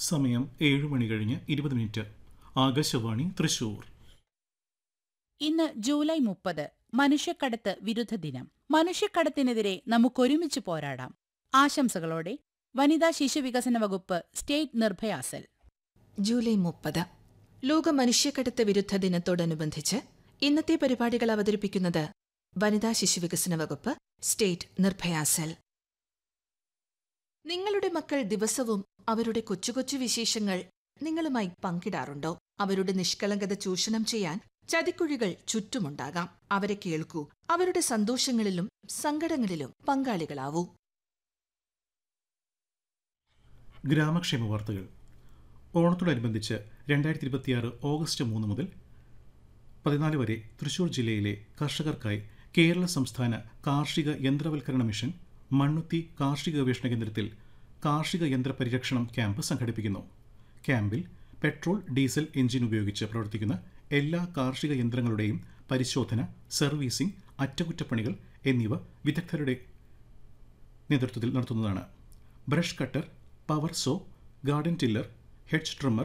സമയം ഏഴ് മണി കഴിഞ്ഞ് ഇരുപത് മിനിറ്റ് ആകാശവാണി തൃശൂർ ഇന്ന് ജൂലൈ മുപ്പത് മനുഷ്യക്കടത്ത് വിരുദ്ധ ദിനം മനുഷ്യക്കടത്തിനെതിരെ നമുക്കൊരുമിച്ച് പോരാടാം ആശംസകളോടെ വനിതാ ശിശുവികസന വകുപ്പ് സ്റ്റേറ്റ് നിർഭയ സെൽ ജൂലൈ മുപ്പത് ലോക മനുഷ്യക്കടത്ത് വിരുദ്ധ ദിനത്തോടനുബന്ധിച്ച് ഇന്നത്തെ പരിപാടികൾ അവതരിപ്പിക്കുന്നത് വനിതാ ശിശുവികസന വകുപ്പ് സ്റ്റേറ്റ് നിർഭയ സെൽ നിങ്ങളുടെ മക്കൾ ദിവസവും അവരുടെ കൊച്ചു കൊച്ചു വിശേഷങ്ങൾ നിങ്ങളുമായി പങ്കിടാറുണ്ടോ അവരുടെ നിഷ്കളങ്കത ചൂഷണം ചെയ്യാൻ ചതിക്കുഴികൾ ചുറ്റുമുണ്ടാകാം അവരെ കേൾക്കൂ അവരുടെ സന്തോഷങ്ങളിലും സങ്കടങ്ങളിലും പങ്കാളികളാവൂ ഗ്രാമക്ഷേമ വാർത്തകൾ ഓണത്തോടനുബന്ധിച്ച് രണ്ടായിരത്തി ഇരുപത്തിയാറ് ഓഗസ്റ്റ് മൂന്ന് മുതൽ പതിനാല് വരെ തൃശൂർ ജില്ലയിലെ കർഷകർക്കായി കേരള സംസ്ഥാന കാർഷിക യന്ത്രവൽക്കരണ മിഷൻ മണ്ണുത്തി കാർഷിക ഗവേഷണ കേന്ദ്രത്തിൽ കാർഷിക യന്ത്ര പരിരക്ഷണം ക്യാമ്പ് സംഘടിപ്പിക്കുന്നു ക്യാമ്പിൽ പെട്രോൾ ഡീസൽ എഞ്ചിൻ ഉപയോഗിച്ച് പ്രവർത്തിക്കുന്ന എല്ലാ കാർഷിക യന്ത്രങ്ങളുടെയും പരിശോധന സർവീസിംഗ് അറ്റകുറ്റപ്പണികൾ എന്നിവ വിദഗ്ധരുടെ നേതൃത്വത്തിൽ നടത്തുന്നതാണ് brush cutter power saw garden tiller hedge trimmer